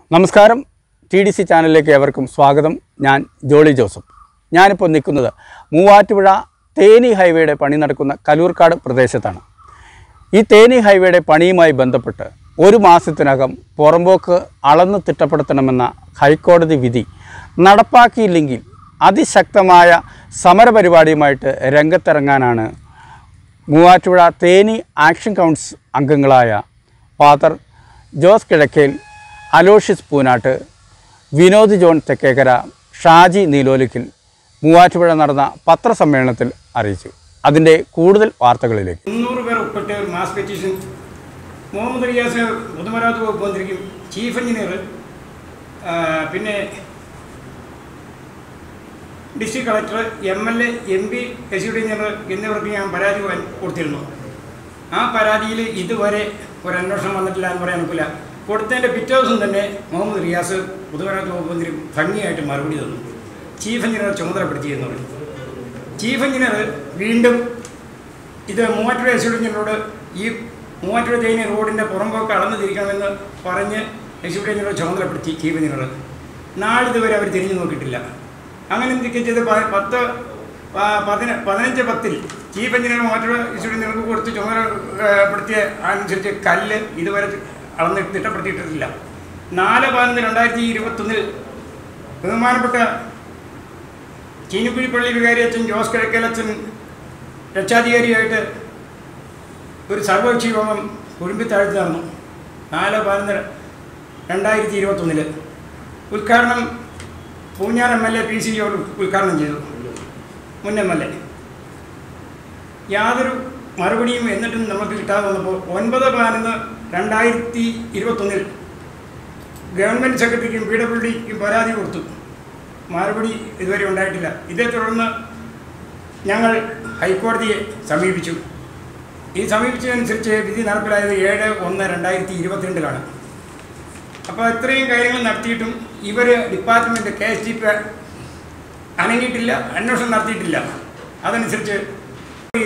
നമസ്കാരം T D C ചാനലിലേക്ക് ഏവർക്കും സ്വാഗതം ഞാൻ ജോളി ജോസഫ് ഞാനിപ്പോൾ നിൽക്കുന്നത് മൂവാറ്റുപുഴ തേനി ഹൈവേയുടെ പണി നടക്കുന്ന കലൂർക്കാട് പ്രദേശത്താണ് ഈ തേനി ഹൈവേയുടെ പണിയുമായി ബന്ധപ്പെട്ട് ഒരു മാസത്തിനകം പുറമ്പോക്ക് അളന്ന് തിട്ടപ്പെടുത്തണമെന്ന ഹൈക്കോടതി വിധി നടപ്പാക്കിയില്ലെങ്കിൽ അതിശക്തമായ സമരപരിപാടിയുമായിട്ട് രംഗത്തിറങ്ങാനാണ് മൂവാറ്റുപുഴ തേനി ആക്ഷൻ കൗൺസ് അംഗങ്ങളായ ഫാദർ ജോസ് കിഴക്കേൽ അലോഷ്യസ് പൂനാട്ട് വിനോദ് ജോൺ തെക്കേക്കര ഷാജി നീലോലിക്കൽ മൂവാറ്റുപുഴ നടന്ന പത്രസമ്മേളനത്തിൽ അറിയിച്ചു അതിൻ്റെ കൂടുതൽ വാർത്തകളിലേക്ക് മുന്നൂറ് പേർ ഉൾപ്പെട്ട ഒരു മാസ് പെറ്റീഷൻ മുഹമ്മദ് റിയാസ് പൊതുമരാമത്ത് വകുപ്പ് മന്ത്രിക്കും ചീഫ് എഞ്ചിനീയർ ആ, പിന്നെ district collector M L A M P executive engineer എന്നിവർക്ക് ഞാൻ പരാതി വാ- കൊടുത്തിരുന്നു ആ പരാതിയിൽ ഇതുവരെ ഒരു അന്വേഷണം വന്നിട്ടില്ല എന്ന് പറയാൻ ഒക്കില്ല കൊടുത്തതിൻ്റെ പിറ്റേ ദിവസം തന്നെ മുഹമ്മദ് റിയാസ് പൊതുമരാമത്ത് വകുപ്പ് മന്ത്രി ഭംഗിയായിട്ട് മറുപടി തന്നു ചീഫ് എഞ്ചിനീയർ ചുമതലപ്പെടുത്തിയെന്ന് പറഞ്ഞു ചീഫ് എഞ്ചിനീയർ വീണ്ടും ഇത് മൂവാറ്റുപുഴ എക്സിക്യൂട്ടീവ് എഞ്ചിനീയറോട് ഈ മൂവാറ്റുപുഴ തേനി റോഡിൻ്റെ പുറമ്പോക്ക് അളന്ന് തിരിക്കണമെന്ന് പറഞ്ഞ് എക്സിക്യൂട്ടീവ് എഞ്ചിനീയർ ചുമതലപ്പെടുത്തി ചീഫ് എഞ്ചിനീയർ നാളിതുവരെ അവർ തിരിഞ്ഞു നോക്കിയിട്ടില്ല അങ്ങനെ എന്തൊക്കെ ചെയ്ത് പ- പത്ത് പ- പതിന പതിനഞ്ച് പത്തിൽ ചീഫ് എഞ്ചിനീയർ മൂവാറ്റുപുഴ എക്സിക്യൂട്ടീവ് എഞ്ചിനീയർക്ക് കൊടുത്ത് ചുമതലപ്പെടുത്തിയ അനുസരിച്ച് കല്ല് ഇതുവരെ അളന്ന് തിട്ടപ്പെടുത്തിയിട്ടില്ല നാല് പതിനൊന്ന് രണ്ടായിരത്തി ഇരുപത്തൊന്നിൽ ബഹുമാനപ്പെട്ട ചീനിക്കുഴിപ്പള്ളി വികാരി അച്ഛൻ ജോസ് കിഴക്കലച്ഛൻ രക്ഷാധികാരിയായിട്ട് ഒരു സർവകക്ഷി യോഗം കുടുംബത്താഴ്ച നടന്നു നാല് പതിനൊന്ന് രണ്ടായിരത്തി ഇരുപത്തൊന്നില് ഉദ്ഘാടനം Poonjar M L A P C യോട് ഉദ്ഘാടനം ചെയ്തു മുൻ എം എൽ എ യാതൊരു മറുപടിയും എന്നിട്ടും നമുക്ക് കിട്ടാതെ വന്നപ്പോൾ ഒൻപത് പതിനൊന്ന് രണ്ടായിരത്തി ഇരുപത്തൊന്നിൽ ഗവൺമെൻറ് സെക്രട്ടറിക്കും പി ഡബ്ല്യു ഡിക്കും പരാതി കൊടുത്തു മറുപടി ഇതുവരെ ഉണ്ടായിട്ടില്ല ഇതേ തുടർന്ന് ഞങ്ങൾ ഹൈക്കോടതിയെ സമീപിച്ചു ഈ സമീപിച്ചതനുസരിച്ച് വിധി നടപ്പിലായത് ഏഴ് ഒന്ന് രണ്ടായിരത്തി ഇരുപത്തിരണ്ടിലാണ് അപ്പോൾ ഇത്രയും കാര്യങ്ങൾ നടത്തിയിട്ടും ഇവർ department K S D P അനങ്ങിയിട്ടില്ല അന്വേഷണം നടത്തിയിട്ടില്ല അതനുസരിച്ച് ഈ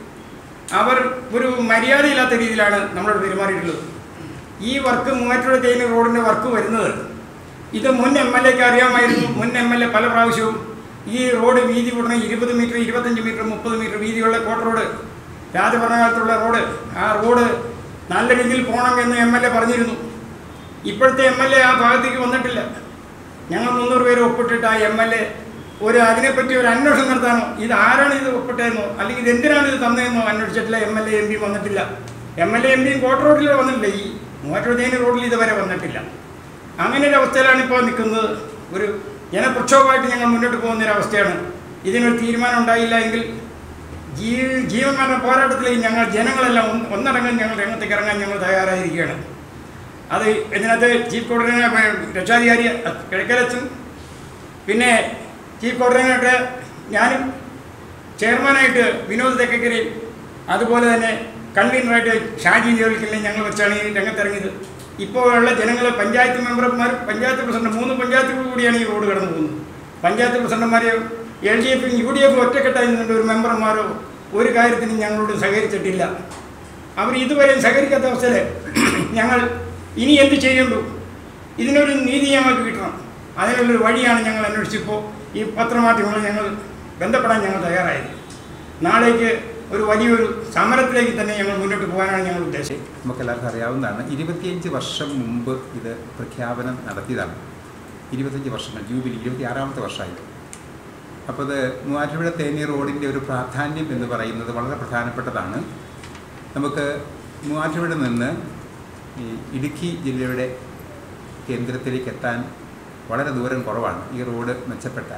അവർ ഒരു മര്യാദയില്ലാത്ത രീതിയിലാണ് നമ്മളോട് പെരുമാറിയിട്ടുള്ളത് ഈ വർക്ക് മൂവാറ്റുപുഴ തേനി റോഡിൻ്റെ വർക്ക് വരുന്നത് ഇത് മുൻ എം എൽ എക്ക് അറിയാമായിരുന്നു മുൻ എം എൽ എ പല പ്രാവശ്യവും ഈ റോഡ് വീതി കൂടണം ഇരുപത് മീറ്റർ ഇരുപത്തഞ്ച് മീറ്റർ മുപ്പത് മീറ്റർ വീതിയുള്ള കോട്ട റോഡ് രാജഭരണകാലത്തുള്ള റോഡ് ആ റോഡ് നല്ല രീതിയിൽ പോകണം എന്ന് എം എൽ എ പറഞ്ഞിരുന്നു ഇപ്പോഴത്തെ എം എൽ എ ആ ഭാഗത്തേക്ക് വന്നിട്ടില്ല ഞങ്ങൾ മുന്നൂറ് പേര് ഒപ്പിട്ടിട്ട് ആ എം എൽ എ ഒരു അതിനെപ്പറ്റി ഒരു അന്വേഷണം നടത്താനോ ഇത് ആരാണ് ഇത് ഒപ്പിട്ടതെന്നോ അല്ലെങ്കിൽ ഇത് എന്തിനാണ് ഇത് തന്നതെന്നോ അന്വേഷിച്ചിട്ടില്ല M L A M P വന്നിട്ടില്ല എം എൽ എ എം പിയും കോട്ട റോഡിൽ വന്നിട്ടില്ല ഈ മൂവാറ്റുപുഴ റോഡിൽ ഇതുവരെ വന്നിട്ടില്ല അങ്ങനെ ഒരു അവസ്ഥയിലാണ് ഇപ്പോൾ നിൽക്കുന്നത് ഒരു ജനപ്രക്ഷോഭമായിട്ട് ഞങ്ങൾ മുന്നോട്ട് പോകുന്ന ഒരു അവസ്ഥയാണ് ഇതിനൊരു തീരുമാനം ഉണ്ടായില്ല എങ്കിൽ ജീ ജീവൻ മരണ പോരാട്ടത്തിലേക്ക് ഞങ്ങൾ ജനങ്ങളെല്ലാം ഒന്ന് ഒന്നടങ്കം ഞങ്ങൾ രംഗത്തേക്ക് ഇറങ്ങാൻ ഞങ്ങൾ തയ്യാറായിരിക്കുകയാണ് അത് ഇതിനകത്ത് ചീഫ് കോർഡിനേറ്റർ രക്ഷാധികാരി കിഴക്കലച്ചും പിന്നെ ചീഫ് കോർഡിനേറ്റർ ഞാനും ചെയർമാനായിട്ട് വിനോദ് തെക്കക്കരയും അതുപോലെ തന്നെ കൺവീനറായിട്ട് ഷാജി ജോലിക്കലിനെ ഞങ്ങൾ വെച്ചാണ് ഈ രംഗത്തിറങ്ങിയത് ഇപ്പോൾ ഉള്ള ജനങ്ങൾ പഞ്ചായത്ത് മെമ്പർമാർ പഞ്ചായത്ത് പ്രസിഡന്റ് മൂന്ന് പഞ്ചായത്തുകൾ കൂടിയാണ് ഈ റോഡ് കടന്നു പോകുന്നത് പഞ്ചായത്ത് പ്രസിഡന്റുമാരെയോ എൽ ഡി എഫും യു ഡി എഫും ഒറ്റക്കെട്ടായി നിന്നുകൊണ്ട് ഒരു മെമ്പർമാരോ ഒരു കാര്യത്തിനും ഞങ്ങളോട് സഹകരിച്ചിട്ടില്ല അവർ ഇതുവരെയും സഹകരിക്കാത്ത അവസ്ഥയിൽ ഞങ്ങൾ ഇനി എന്ത് ചെയ്യേണ്ടു ഇതിനൊരു നീതി ഞങ്ങൾക്ക് കിട്ടണം അതിനുള്ളൊരു വഴിയാണ് ഞങ്ങൾ അന്വേഷിച്ചപ്പോൾ ഈ പത്രമാധ്യമങ്ങൾ ഞങ്ങൾ ബന്ധപ്പെടാൻ ഞങ്ങൾ തയ്യാറായത് നാളേക്ക് ഒരു വലിയൊരു സമരത്തിലേക്ക് തന്നെ ഞങ്ങൾ മുന്നോട്ട് പോകാനാണ് ഞങ്ങൾ ഉദ്ദേശിച്ചത് നമുക്കെല്ലാവർക്കും അറിയാവുന്നതാണ് ഇരുപത്തിയഞ്ച് വർഷം മുമ്പ് ഇത് പ്രഖ്യാപനം നടത്തിയതാണ് ഇരുപത്തഞ്ച് വർഷങ്ങൾ ജൂബിലി ഇരുപത്തി ആറാമത്തെ വർഷമായി അപ്പോൾ ഇത് മൂവാറ്റുപുഴ തേനി റോഡിൻ്റെ ഒരു പ്രാധാന്യം എന്ന് പറയുന്നത് വളരെ പ്രധാനപ്പെട്ടതാണ് നമുക്ക് മൂവാറ്റുപുഴ നിന്ന് ഈ ഇടുക്കി ജില്ലയുടെ കേന്ദ്രത്തിലേക്ക് എത്താൻ വളരെ ദൂരം കുറവാണ് ഈ റോഡ് മെച്ചപ്പെട്ടാൽ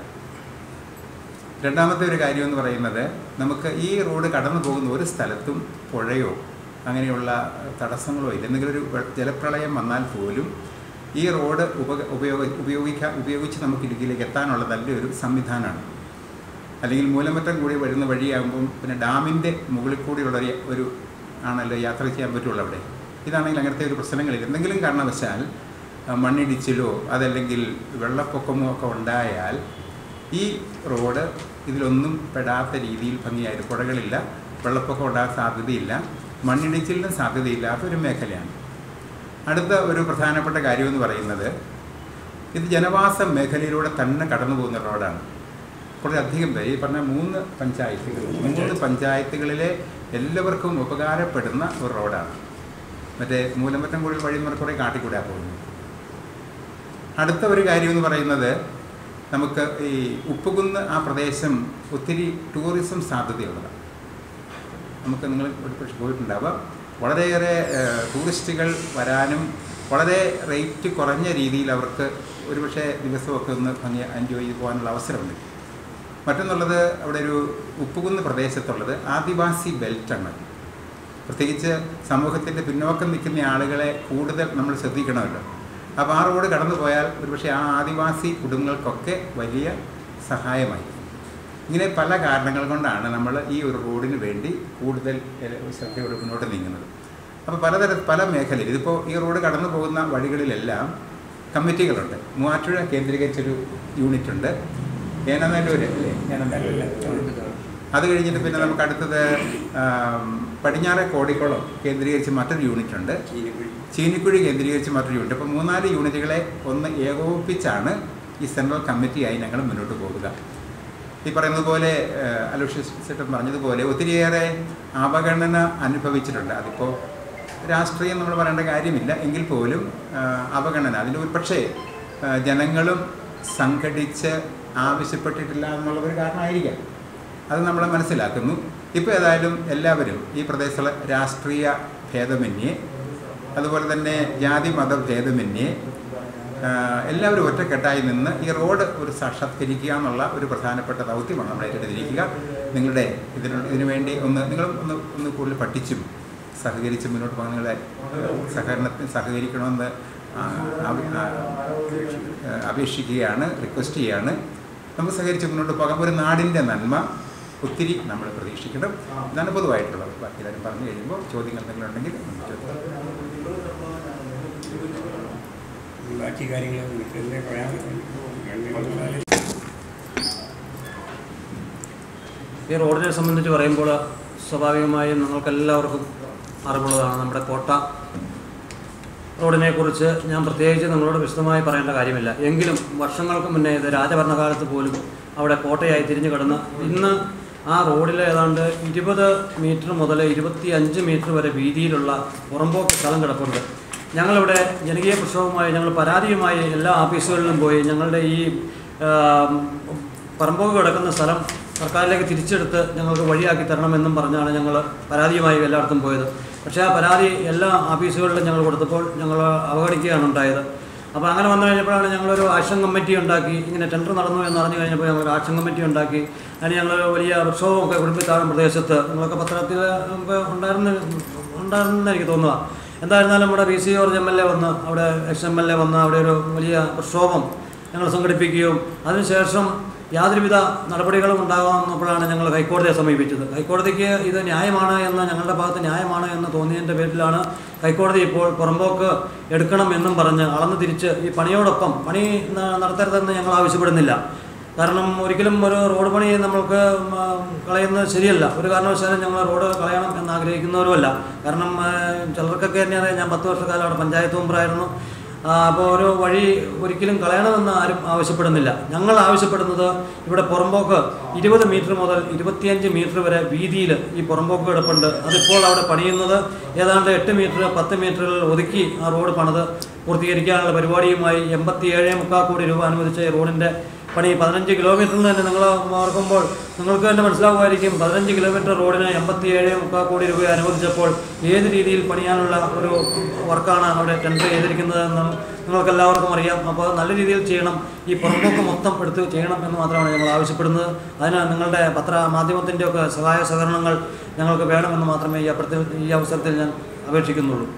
രണ്ടാമത്തെ ഒരു കാര്യം എന്ന് പറയുന്നത് നമുക്ക് ഈ റോഡ് കടന്നു പോകുന്ന ഒരു സ്ഥലത്തും പുഴയോ അങ്ങനെയുള്ള തടസ്സങ്ങളോ ഇല്ല എന്തെങ്കിലും ഒരു വെ- ജലപ്രളയം വന്നാൽ പോലും ഈ റോഡ് ഉപ ഉപയോഗ ഉപയോഗിക്കാൻ ഉപയോഗിച്ച് നമുക്ക് ഇടുക്കിയിലേക്ക് എത്താനുള്ള നല്ലൊരു സംവിധാനമാണ് അല്ലെങ്കിൽ മൂലമറ്റം കൂടി വരുന്ന വഴിയാകുമ്പം പിന്നെ ഡാമിൻ്റെ മുകളിൽ കൂടിയുള്ള ഒരു- ഒരു ആണല്ലോ യാത്ര ചെയ്യാൻ പറ്റുള്ളൂ അവിടെ ഇതാണെങ്കിൽ അങ്ങനത്തെ ഒരു പ്രശ്നങ്ങളില്ല എന്തെങ്കിലും കാരണവശാൽ ആ, മണ്ണിടിച്ചിലോ അതല്ലെങ്കിൽ വെള്ളപ്പൊക്കമോ ഒക്കെ ഉണ്ടായാൽ ഈ റോഡ് ഇതിലൊന്നും പെടാത്ത രീതിയിൽ ഭംഗിയായിട്ട് പുഴകളില്ല വെള്ളപ്പൊക്കം ഉണ്ടാകാൻ സാധ്യതയില്ല മണ്ണിടിച്ചിലിനും സാധ്യതയില്ലാത്ത ഒരു മേഖലയാണ് അടുത്ത ഒരു പ്രധാനപ്പെട്ട കാര്യമെന്ന് പറയുന്നത് ഇത് ജനവാസ മേഖലയിലൂടെ തന്നെ കടന്നു പോകുന്ന റോഡാണ് കുറച്ചധികം പേര് ഈ പറഞ്ഞ മൂന്ന് പഞ്ചായത്തുകൾ മൂന്ന് പഞ്ചായത്തുകളിലെ എല്ലാവർക്കും ഉപകാരപ്പെടുന്ന ഒരു റോഡാണ് മറ്റേ മൂലമറ്റം കൂടി വഴി എന്ന് പറഞ്ഞാൽ കുറേ കാട്ടിക്കൂടെ പോകുന്നത് അടുത്ത ഒരു കാര്യം എന്ന് പറയുന്നത് നമുക്ക് ഈ ഉപ്പുകുന്ന് ആ പ്രദേശം ഒത്തിരി ടൂറിസം സാധ്യതയുള്ളതാണ് നമുക്ക് നിങ്ങൾ ഒരു പക്ഷെ പോയിട്ടുണ്ടാവാം വളരെയേറെ ഏഹ്, ടൂറിസ്റ്റുകൾ വരാനും വളരെ റേറ്റ് കുറഞ്ഞ രീതിയിൽ അവർക്ക് ഒരുപക്ഷെ ദിവസമൊക്കെ ഒന്ന് ഭംഗി എൻജോയ് ചെയ്ത് പോകാനുള്ള അവസരമുണ്ട് മറ്റൊന്നുള്ളത് അവിടെ ഒരു ഉപ്പുകുന്ന് പ്രദേശത്തുള്ളത് ആദിവാസി ബെൽറ്റാണ് പ്രത്യേകിച്ച് സമൂഹത്തിൻ്റെ പിന്നോക്കം നിൽക്കുന്ന ആളുകളെ കൂടുതൽ നമ്മൾ ശ്രദ്ധിക്കണമല്ലോ അപ്പോൾ ആ റോഡ് കടന്നു പോയാൽ ഒരുപക്ഷെ ആ ആദിവാസി കുടുംബങ്ങൾക്കൊക്കെ വലിയ സഹായമായി ഇങ്ങനെ പല കാരണങ്ങൾ കൊണ്ടാണ് നമ്മൾ ഈ ഒരു റോഡിന് വേണ്ടി കൂടുതൽ ഏഹ്, ശ്രദ്ധയോടെ മുന്നോട്ട് നീങ്ങുന്നത് അപ്പോൾ പലതര പല മേഖലയിൽ ഇതിപ്പോൾ ഈ റോഡ് കടന്നു പോകുന്ന വഴികളിലെല്ലാം കമ്മിറ്റികളുണ്ട് മൂവാറ്റുപുഴ കേന്ദ്രീകരിച്ചൊരു യൂണിറ്റ് ഉണ്ട് ഏനനല്ലൂർ അല്ലേ ഏനനല്ലൂർ അത് കഴിഞ്ഞിട്ട് പിന്നെ നമുക്ക് അടുത്തത് ആം, പടിഞ്ഞാറെ കോടിക്കുളം കേന്ദ്രീകരിച്ച് മറ്റൊരു യൂണിറ്റ് ഉണ്ട് ചീനിക്കുഴി കേന്ദ്രീകരിച്ച് മറ്റൊരു യൂണിറ്റ് അപ്പോൾ മൂന്നാല് യൂണിറ്റുകളെ ഒന്ന് ഏകോപിപ്പിച്ചാണ് ഈ സെൻട്രൽ കമ്മിറ്റിയായി ഞങ്ങൾ മുന്നോട്ട് പോകുക ഈ പറയുന്നത് പോലെ അലോഷ്യസ് ചേട്ടൻ പറഞ്ഞതുപോലെ ഒത്തിരിയേറെ അവഗണന അനുഭവിച്ചിട്ടുണ്ട് അതിപ്പോൾ രാഷ്ട്രീയം നമ്മൾ പറയേണ്ട കാര്യമില്ല എങ്കിൽ പോലും ആ, അവഗണന അതിൻ്റെ ഒരു പക്ഷേ ആ, ജനങ്ങളും സംഘടിച്ച് ആവശ്യപ്പെട്ടിട്ടില്ല എന്നുള്ളതൊരു കാരണമായിരിക്കാം അത് നമ്മൾ മനസ്സിലാക്കുന്നു ഇപ്പോൾ ഏതായാലും എല്ലാവരും ഈ പ്രദേശത്തുള്ള രാഷ്ട്രീയ ഭേദമന്യേ അതുപോലെ തന്നെ ജാതി മത ഭേദമന്യേ ആ, എല്ലാവരും ഒറ്റക്കെട്ടായി നിന്ന് ഈ റോഡ് ഒരു സാക്ഷാത്കരിക്കുക എന്നുള്ള ഒരു പ്രധാനപ്പെട്ട ദൗത്യമാണ് നമ്മൾ ഏറ്റെടുത്തിരിക്കുക നിങ്ങളുടെ ഇതിന് ഇതിനു വേണ്ടി ഒന്ന് നിങ്ങൾ ഒന്ന് ഒന്ന് കൂടുതൽ പഠിച്ചും സഹകരിച്ച് മുന്നോട്ട് പോകാൻ നിങ്ങളെ സഹകരണത്തിന് സഹകരിക്കണമെന്ന് ആ, ആവ- ആ, അപേക്ഷിക്കുകയാണ് റിക്വസ്റ്റ് ചെയ്യുകയാണ് നമുക്ക് സഹകരിച്ച് മുന്നോട്ട് പോകാം ഒരു നാടിൻ്റെ നന്മ ഒത്തിരി നമ്മൾ പ്രതീക്ഷിക്കണം ഇതാണ് പൊതുവായിട്ടുള്ളത് ബാക്കി എല്ലാവരും പറഞ്ഞു കഴിയുമ്പോൾ ചോദ്യങ്ങൾ എന്തെങ്കിലും ഉണ്ടെങ്കിൽ നമുക്ക് ചോദിക്കാം ബാക്കി കാര്യങ്ങൾ എന്നെ പറയാൻ ഈ റോഡിനെ സംബന്ധിച്ച് പറയുമ്പോൾ സ്വാഭാവികമായും നിങ്ങൾക്കെല്ലാവർക്കും അറിവുള്ളതാണ് നമ്മുടെ കോട്ട റോഡിനെ കുറിച്ച് ഞാൻ പ്രത്യേകിച്ച് നിങ്ങളോട് വിശദമായി പറയേണ്ട കാര്യമില്ല എങ്കിലും വർഷങ്ങൾക്ക് മുന്നേ ഇത് രാജഭരണകാലത്ത് പോലും അവിടെ കോട്ടയായി തിരിഞ്ഞു കിടന്ന് ഇന്ന് ആ റോഡിൽ ഏതാണ്ട് ഇരുപത് മീറ്റർ മുതൽ ഇരുപത്തി അഞ്ച് മീറ്റർ വരെ വീതിയിലുള്ള പുറമ്പോക്ക് സ്ഥലം കിടപ്പുണ്ട് ഞങ്ങളിവിടെ ജനകീയ പ്രക്ഷോഭമായി ഞങ്ങൾ പരാതിയുമായി എല്ലാ ഓഫീസുകളിലും പോയി ഞങ്ങളുടെ ഈ ആ, പറമ്പോക്ക് കിടക്കുന്ന സ്ഥലം സർക്കാരിലേക്ക് തിരിച്ചെടുത്ത് ഞങ്ങൾക്ക് വഴിയാക്കി തരണമെന്നും പറഞ്ഞാണ് ഞങ്ങൾ പരാതിയുമായി എല്ലായിടത്തും പോയത് പക്ഷേ ആ പരാതി എല്ലാ ഓഫീസുകളിലും ഞങ്ങൾ കൊടുത്തപ്പോൾ ഞങ്ങൾ അവഗണിക്കുകയാണ് ഉണ്ടായത് അപ്പോൾ അങ്ങനെ വന്നു കഴിഞ്ഞപ്പോഴാണ് ഞങ്ങളൊരു ആക്ഷൻ കമ്മിറ്റി ഉണ്ടാക്കി ഇങ്ങനെ ടെൻഡർ നടന്നു എന്ന് അറിഞ്ഞു കഴിഞ്ഞപ്പോൾ ഞങ്ങൾ ആക്ഷൻ കമ്മിറ്റി ഉണ്ടാക്കി അതിന് ഞങ്ങൾ വലിയ പ്രക്ഷോഭമൊക്കെ കുടുംബത്താഴം പ്രദേശത്ത് നിങ്ങളൊക്കെ പത്രത്തിൽ ഒക്കെ ഉണ്ടായിരുന്ന ഉണ്ടായിരുന്നെന്ന് എനിക്ക് തോന്നുക എന്തായിരുന്നാലും നമ്മുടെ P C George M L A വന്ന് അവിടെ എക്സ് എം എൽ എ വന്ന് അവിടെ ഒരു വലിയ പ്രക്ഷോഭം ഞങ്ങൾ സംഘടിപ്പിക്കുകയും അതിനുശേഷം യാതൊരുവിധ നടപടികളും ഉണ്ടാകാമെന്നപ്പോഴാണ് ഞങ്ങൾ ഹൈക്കോടതിയെ സമീപിച്ചത് ഹൈക്കോടതിക്ക് ഇത് ന്യായമാണ് എന്ന് ഞങ്ങളുടെ ഭാഗത്ത് ന്യായമാണ് എന്ന് തോന്നിയതിൻ്റെ പേരിലാണ് ഹൈക്കോടതി ഇപ്പോൾ പുറമ്പോക്ക് എടുക്കണം എന്നും പറഞ്ഞ് അളന്ന് തിരിച്ച് ഈ പണിയോടൊപ്പം പണി ന- നടത്തരുതെന്ന് ഞങ്ങൾ ആവശ്യപ്പെടുന്നില്ല കാരണം ഒരിക്കലും ഒരു റോഡ് പണി നമ്മൾക്ക് ഉം, ആ, കളയുന്നത് ശരിയല്ല ഒരു കാരണവശാലും ഞങ്ങൾ റോഡ് കളയണം എന്ന് ആഗ്രഹിക്കുന്നവരുമല്ല കാരണം ആ, ചിലർക്കൊക്കെ തന്നെ അറിയാം ഞാൻ പത്ത് വർഷക്കാലം അവിടെ പഞ്ചായത്ത് മെമ്പറായിരുന്നു അപ്പോൾ ഒരു വഴി ഒരിക്കലും കളയണമെന്ന് ആരും ആവശ്യപ്പെടുന്നില്ല ഞങ്ങൾ ആവശ്യപ്പെടുന്നത് ഇവിടെ പുറമ്പോക്ക് ഇരുപത് മീറ്റർ മുതൽ ഇരുപത്തിയഞ്ച് മീറ്റർ വരെ വീതിയിൽ ഈ പുറമ്പോക്ക് കിടപ്പുണ്ട് അതിപ്പോൾ അവിടെ പണിയുന്നത് ഏതാണ്ട് എട്ട് മീറ്റർ പത്ത് മീറ്ററിൽ ഒതുക്കി ആ റോഡ് പണിത് പൂർത്തീകരിക്കാനുള്ള പരിപാടിയുമായി എൺപത്തിയേഴ് മുക്കാൽ കോടി രൂപ അനുവദിച്ച ഈ റോഡിൻ്റെ പണി പതിനഞ്ച് കിലോമീറ്ററിൽ തന്നെ നിങ്ങൾ ഓർക്കുമ്പോൾ നിങ്ങൾക്ക് തന്നെ മനസ്സിലാവുമായിരിക്കും പതിനഞ്ച് കിലോമീറ്റർ റോഡിന് എൺപത്തിയേഴ് മുക്കാൽ കോടി രൂപ അനുവദിച്ചപ്പോൾ ഏത് രീതിയിൽ പണിയാനുള്ള ഒരു വർക്കാണ് അവിടെ ടെൻഡർ ചെയ്തിരിക്കുന്നതെന്ന് നിങ്ങൾക്ക് എല്ലാവർക്കും അറിയാം അപ്പോൾ നല്ല രീതിയിൽ ചെയ്യണം ഈ പുറമ്പോക്ക് മൊത്തം എടുത്ത് ചെയ്യണം എന്ന് മാത്രമാണ് ഞങ്ങൾ ആവശ്യപ്പെടുന്നത് അതിന് നിങ്ങളുടെ പത്ര മാധ്യമത്തിൻ്റെ ഒക്കെ സഹായ സഹകരണങ്ങൾ ഞങ്ങൾക്ക് വേണമെന്ന് മാത്രമേ ഈ അപ്പുറത്തെ ഈ അവസരത്തിൽ ഞാൻ അപേക്ഷിക്കുന്നുള്ളൂ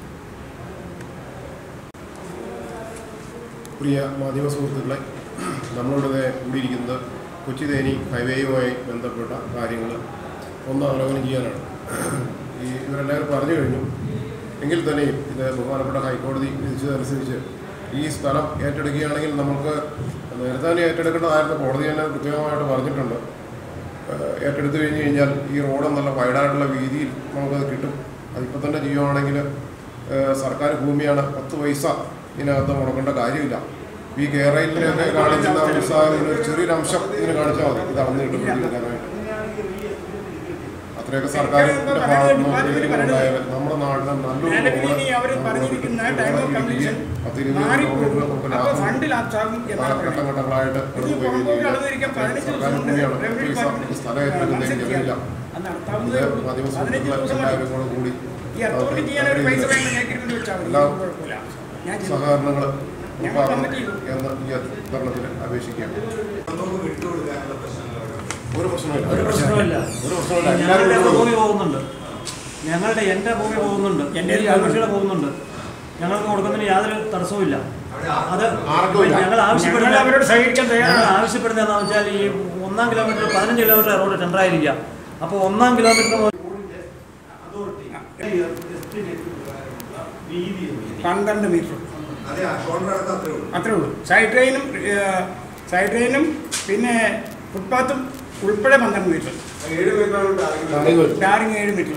പ്രിയ മാധ്യമ സുഹൃത്തുക്കളെ നമ്മളിവിടെ കൂടിയിരിക്കുന്നത് കൊച്ചി തേനി ഹൈവേയുമായി ബന്ധപ്പെട്ട കാര്യങ്ങൾ ഒന്ന് അവലോകനം ചെയ്യാനാണ് ഈ ഇവരെല്ലാവരും പറഞ്ഞു കഴിഞ്ഞു എങ്കിൽ തന്നെയും ഇത് ബഹുമാനപ്പെട്ട ഹൈക്കോടതി വിധിച്ചതനുസരിച്ച് ഈ സ്ഥലം ഏറ്റെടുക്കുകയാണെങ്കിൽ നമുക്ക് നേരത്തെ തന്നെ ഏറ്റെടുക്കേണ്ടതായിരുന്നു കോടതി തന്നെ കൃത്യമായിട്ട് പറഞ്ഞിട്ടുണ്ട് ഏഹ് ഏറ്റെടുത്തു കഴിഞ്ഞ് കഴിഞ്ഞാൽ ഈ റോഡ് നല്ല വൈഡായിട്ടുള്ള വീതിയിൽ നമുക്കത് കിട്ടും അതിപ്പോൾ തന്നെ ചെയ്യുവാണെങ്കിൽ ഏഹ് സർക്കാർ ഭൂമിയാണ് പത്ത് പൈസ ഇതിനകത്ത് മുടക്കേണ്ട കാര്യമില്ല ഈ കേരളത്തിലൊക്കെ കാണിക്കുന്ന ഉത്സാഹം ഇതിന് ഒരു ചെറിയൊരു അംശം ഇതിന് കാണിച്ചാൽ മതി ഇത് അളന്ന് കിട്ടുന്നതിനായിട്ട് അത്രയൊക്കെ സർക്കാരിന്റെ ഭാഗത്ത് നിന്ന് ഉണ്ടായാൽ നമ്മുടെ നാടിന് നല്ലൊരു നിലവിൽ ഇനി അവർ പറഞ്ഞിരിക്കുന്ന ടൈം ഓഫ് കംപ്ലീഷൻ പത്ത് ഇരുപത് മാറിപ്പോകും കിലോമീറ്റർ നമുക്ക് അപ്പോൾ ലാഭം ഫണ്ട് ലാപ്സാകും എന്നാണ് ഘട്ടം പറയുന്നത് ഘട്ടങ്ങളായിട്ട് ഇത് കടന്നു പോയി പുറമ്പോക്ക് കഴിഞ്ഞാൽ അളന്നിരിക്കാൻ പതിനഞ്ച് സർക്കാർ ദിവസം കൊണ്ട് ഭൂമിയാണ് റവന്യൂ ഈ ഡിപ്പാർട്ട്മെന്റ് സ്ഥലം ഏറ്റെടുക്കുന്നത് എനിക്കറിയില്ല അത് നടത്താവുന്നതേ ഇത് ഉള്ളൂ മാധ്യമ പതിനഞ്ച് ദിവസം സുഹൃത്തുക്കൾ മതി എല്ലാവരും കൂടെ കൂടി ഈ അതോറിറ്റി ചെയ്യാൻ ഒരു പൈസ വേണ്ട ഞങ്ങൾക്ക് വെച്ചാൽ മതി എല്ലാ കുഴപ്പമില്ല ഞാൻ ചെയ്തു. സഹകരണങ്ങൾ ഞങ്ങൾ കമ്മിറ്റ് ചെയ്തു. എന്ന് ഈ ഭരണത്തിൽ അപേക്ഷിക്കുകയാണ് ഒരു പ്രശ്നമില്ല ഒരു പ്രശ്നമില്ല ഒരു പ്രശ്നമില്ല ഞങ്ങളുടെ എല്ലാവരും ഭൂമി പോകുന്നുണ്ട് ഞങ്ങളുടെ എൻ്റെ ഭൂമി പോകുന്നുണ്ട് എൻ്റെ എൻ്റെ കൃഷിയുടെ പോകുന്നുണ്ട് ഞങ്ങൾക്ക് കൊടുക്കുന്നതിന് യാതൊരു തടസ്സവുമില്ല അത് ആർക്കുമില്ല. ഞങ്ങൾ ഞങ്ങൾ ആവശ്യപ്പെടുന്ന അവരോട് സഹകരിക്കാൻ ഞങ്ങൾ തയ്യാറാണ് ആവശ്യപ്പെടുന്നത് എന്താണെന്ന് വെച്ചാൽ ഈ ഒന്നാം കിലോമീറ്റർ പതിനഞ്ച് കിലോമീറ്റർ റോഡ് ടെൻഡറായിരിക്കുക അപ്പോൾ ഒന്നാം കിലോമീറ്റർ മുതൽ പന്ത്രണ്ട് മീറ്റർ അത്രേ ഉള്ളൂ സൈഡ് ട്രെയിനും സൈഡ് ട്രെയിനും പിന്നെ ഫുട്പാത്തും ഉൾപ്പെടെ പന്ത്രണ്ട് മീറ്റർ ടാറിങ് ഏഴ് മീറ്റർ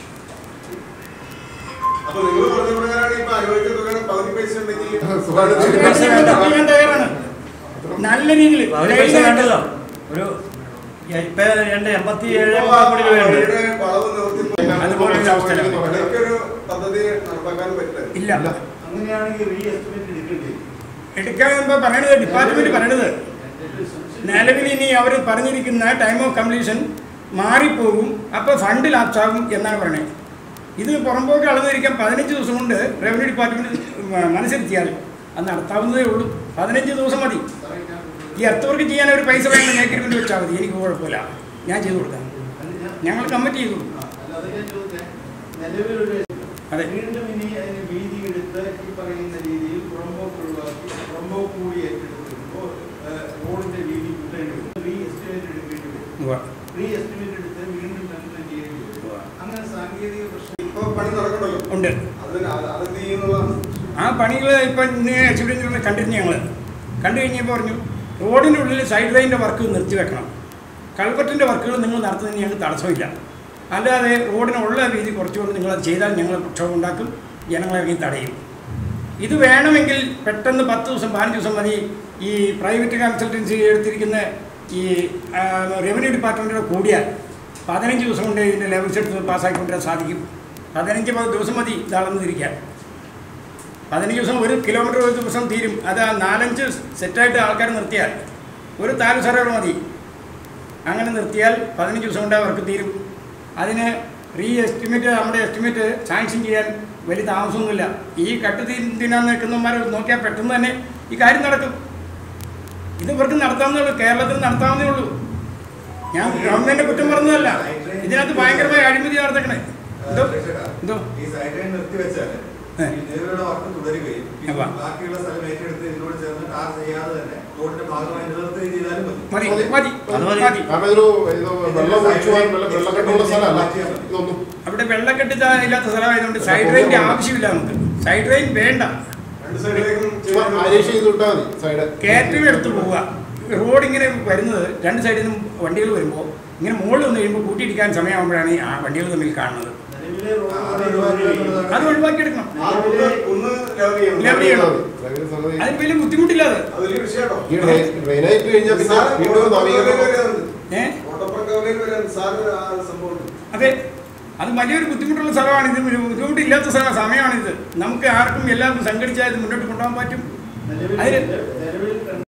അപ്പൊ നിങ്ങൾ പറഞ്ഞ പ്രകാരമാണ് ഇപ്പൊ അനുവദിച്ച തുകയുടെ പകുതി പൈസ ഉണ്ടെങ്കിൽ പൈസ വേണ്ട, ചെയ്യാൻ തയ്യാറാണ് നല്ല രീതിയിൽ പകുതി പൈസ വേണ്ടല്ലോ ഒരു ഇപ്പം രണ്ട് എൺപത്തി ഏഴ് കോടി രൂപയുണ്ട് അവരുടെ വളവ് നിവർത്തി അതുപോലെ ഒരു അവസ്ഥയിലാണ്. ഇടയ്ക്കൊരു പദ്ധതി നടപ്പാക്കാൻ പറ്റില്ല ഇല്ല അങ്ങനെയാണെങ്കിൽ റീ എസ്റ്റിമേറ്റ് എടുക്കേണ്ടി വരും. എടുക്കാൻ ഇപ്പൊ പറയണത് ഡിപ്പാർട്ട്മെന്റ് പറയണത് നിലവിൽ ഇനി അവർ പറഞ്ഞിരിക്കുന്ന ടൈം ഓഫ് കംപ്ലീഷൻ മാറിപ്പോകും അപ്പോൾ ഫണ്ട് ലാപ്സാകും എന്നാണ് പറയുന്നത് ഇത് പുറമ്പോക്ക് അളന്നിരിക്കാൻ പതിനഞ്ച് ദിവസം കൊണ്ട് റവന്യൂ ഡിപ്പാർട്ട്മെന്റ് മനസ്സിരുത്തിയാൽ അത് നടത്താവുന്നതേ ഉള്ളൂ പതിനഞ്ച് ദിവസം മതി ഈ എർത്ത് വർക്ക് ചെയ്യാൻ ഒരു പൈസ വേണ്ട മേക്കറിന് വെച്ചാൽ മതി എനിക്ക് കുഴപ്പമില്ല ഞാൻ ചെയ്തു കൊടുക്കാം ഞങ്ങൾ കമ്മിറ്റ് ചെയ്തു അല്ല, അത് ഞാൻ ചോദിച്ചേ. നിലവിലൊരു അതെ. വീണ്ടും ഇനി അതിന് വീതി എടുത്ത് ഈ പറയുന്ന രീതിയിൽ പുറമ്പോക്ക് ഒഴിവാക്കി പുറമ്പോക്ക് കൂടി ഏറ്റെടുക്കുമ്പോൾ റോഡിന്റെ വീതി കൂട്ടേണ്ടി വരും റീ എസ്റ്റിമേറ്റ് എടുക്കേണ്ടി വരും ഉവ്വ. റീ എസ്റ്റിമേറ്റ് എടുത്ത് വീണ്ടും ടെൻഡർ ചെയ്യേണ്ടി വരും അങ്ങനെ സാങ്കേതിക പ്രശ്നം ഇപ്പൊ പണി നടക്കണല്ലോ ഉണ്ട് അതിന് അത് അതെന്ത് ചെയ്യുന്നുള്ളതാണ് ആ പണികൾ ഇപ്പം ഇന്ന് എക്സിബിഷൻ കണ്ടിരുന്നു ഞങ്ങൾ കണ്ടു കഴിഞ്ഞപ്പോൾ പറഞ്ഞു റോഡിൻ്റെ ഉള്ളിൽ സൈഡ് ലൈനിൻ്റെ വർക്ക് നിർത്തി വെക്കണം കൾവറ്റിൻ്റെ വർക്കുകൾ നിങ്ങൾ നടത്തുന്നതിന് ഞങ്ങൾക്ക് തടസ്സമില്ല അല്ലാതെ റോഡിനുള്ള വീതി കുറച്ചുകൊണ്ട് നിങ്ങൾ അത് ചെയ്താൽ ഞങ്ങൾ പ്രക്ഷോഭം ഉണ്ടാക്കും ജനങ്ങളെ ഇറങ്ങി തടയും ഇത് വേണമെങ്കിൽ പെട്ടെന്ന് പത്ത് ദിവസം പതിനഞ്ച് ദിവസം മതി ഈ പ്രൈവറ്റ് കൺസൾട്ടൻസി എടുത്തിരിക്കുന്ന ഈ ആ, റവന്യൂ ഡിപ്പാർട്ട്മെൻറ്റിൻ്റെ കൂടിയാൽ പതിനഞ്ച് ദിവസം കൊണ്ട് ഇതിൻ്റെ ലെവൽസ് എടുത്ത് പാസ്സാക്കിക്കൊണ്ടുവരാൻ സാധിക്കും പതിനഞ്ച് പ- ദിവസം മതി ഇതാളെന്നിരിക്കാൻ പതിനഞ്ച് ദിവസം ഒരു കിലോമീറ്റർ ഒരു ദിവസം തീരും അത് ആ നാലഞ്ച് സെറ്റായിട്ട് ആൾക്കാർ നിർത്തിയാൽ ഒരു താലു സർവർ മതി അങ്ങനെ നിർത്തിയാൽ പതിനഞ്ച് ദിവസം കൊണ്ട് അവർക്ക് തീരും അതിന് റീ എസ്റ്റിമേറ്റ് നമ്മുടെ എസ്റ്റിമേറ്റ് സാങ്ഷൻ ചെയ്യാൻ വലിയ താമസമൊന്നുമില്ല ഈ കട്ട് തീ തിന്നാൻ നിൽക്കുന്നവന്മാർ നോക്കിയാൽ പെട്ടെന്ന് തന്നെ ഈ കാര്യം നടക്കും ഇത് ഇവർക്ക് നടത്താവുന്നേ ഉള്ളൂ കേരളത്തിൽ നടത്താവുന്നേ ഉള്ളൂ ഞാൻ ഗവൺമെൻറ് കുറ്റം പറഞ്ഞതല്ല ഇതിനകത്ത് ഭയങ്കരമായ അഴിമതി നടത്തണേ എന്തോ എന്തോ ഈ സൈഡ് ലൈൻ നിർത്തി വെച്ചാല് ഏ. ഈ നിലവിലുള്ള വർക്ക് തുടരുകയും ഈ ഉവ്വ. ബാക്കിയുള്ള സ്ഥലം ഏറ്റെടുത്ത് ഇതിനോട് ചേർന്ന് ടാർ ചെയ്യാതെ തന്നെ റോഡിന്റെ ഭാഗമായി നിലനിർത്തുകയും ചെയ്താലും മതി മതി മതി അത് മതി. മതി കാരണം ഇതൊരു ഇത് വെള്ളം ഒഴിച്ചു പോകാൻ വെള്ളം വെള്ളക്കെട്ടുള്ള സ്ഥലമല്ല ഇതൊന്നും അവിടെ വെള്ളക്കെട്ട് ഇതാ ഇല്ലാത്ത സ്ഥലമായതുകൊണ്ട് സൈഡ് റെയിൻ്റെ ആവശ്യമില്ല നമുക്ക് സൈഡ് റെയിൻ വേണ്ട രണ്ട് സൈഡിലേക്കും ചുമ്മാ ആരേഷ് ചെയ്ത് വിട്ടാൽ മതി സൈഡ് കയറ്റം എടുത്ത് പോവുക റോഡ് ഇങ്ങനെ വരുന്നത് രണ്ട് സൈഡിൽ നിന്നും വണ്ടികൾ വരുമ്പോൾ ഇങ്ങനെ മുകളിൽ വന്ന് കഴിയുമ്പോൾ കൂട്ടിയിടിക്കാൻ സമയമാകുമ്പോഴാണ് ഈ ആ വണ്ടികൾ തമ്മിൽ കാണുന്നത് നിലവിലെ ആ, അത് റോഡ് ഒഴിവാക്കി അത് ഒഴിവാക്കിയെടുക്കണം ആ ഒന്ന് ഒന്ന് ലെവൽ ചെയ്യണം ലെവൽ ചെയ്യണം. സൈഡ് സംഗതി അതിന് വലിയ ബുദ്ധിമുട്ടില്ലാതെ അത് വലിയ വിഷയമാണോ ഈ ഡ്രെയിൻ ഡ്രെയിനായിട്ട് കഴിഞ്ഞാൽ പിന്നെ വീണ്ടും ഒരു നവീകരണം ഏ ഓട്ടപ്പുറം കവലയിൽ വരാൻ സാറിന് ആ സംഭവം ഉണ്ട് അതെ അത് വലിയൊരു ബുദ്ധിമുട്ടുള്ള സ്ഥലമാണ് ഇത് ഒരു ബുദ്ധിമുട്ടില്ലാത്ത സ്ഥലം സമയമാണിത് നമുക്ക് ആർക്കും എല്ലാവർക്കും സംഘടിച്ചാൽ ഇത് മുന്നോട്ട് കൊണ്ടുപോകാൻ പറ്റും നിലവിൽ അതിന് നിലവിൽ